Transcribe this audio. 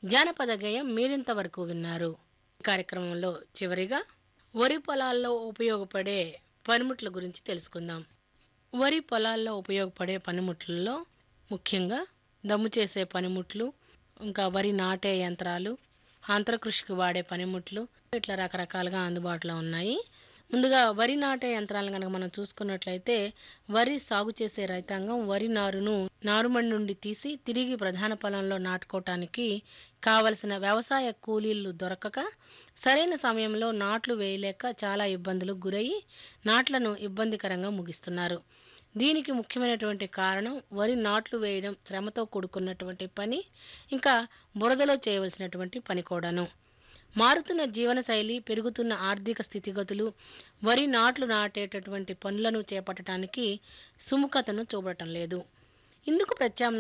జానపద గేయం మీరింతవరకు విన్నారు ఈ కార్యక్రమంలో చివరిగా వరి పొలాల్లో ఉపయోగపడే పనిముట్ల గురించి తెలుసుకుందాం వరి పొలాల్లో ఉపయోగపడే పనిముట్లలో ముఖ్యంగా దమ్ము చేసే పనిముట్లు ఇంకా వరి నాటే యంత్రాలు అంతరకృషికి వాడే పనిముట్లు ఇట్లా రకరకాలుగా అందుబాటులో ఉన్నాయి ముందుగా వరి నాటే యంత్రాలను కనుక మనం చూసుకున్నట్లయితే వరి సాగు చేసే రైతాంగం వరి నారును నారుమడి నుండి తీసి తిరిగి ప్రధాన పొలంలో నాటుకోవటానికి కావలసిన వ్యవసాయ కూలీలు దొరకక సరైన సమయంలో నాట్లు వేయలేక చాలా ఇబ్బందులకు గురయ్యి నాట్లను ఇబ్బందికరంగా ముగిస్తున్నారు దీనికి ముఖ్యమైనటువంటి కారణం వరి నాట్లు వేయడం శ్రమతో కూడుకున్నటువంటి పని ఇంకా బురదలో చేయవలసినటువంటి పని కూడాను మారుతున్న జీవనశైలి పెరుగుతున్న ఆర్థిక స్థితిగతులు వరి నాట్లు నాటేటటువంటి పనులను చేపట్టడానికి సుముఖతను చూపటం లేదు ఇందుకు ప్రత్యామ్నాయం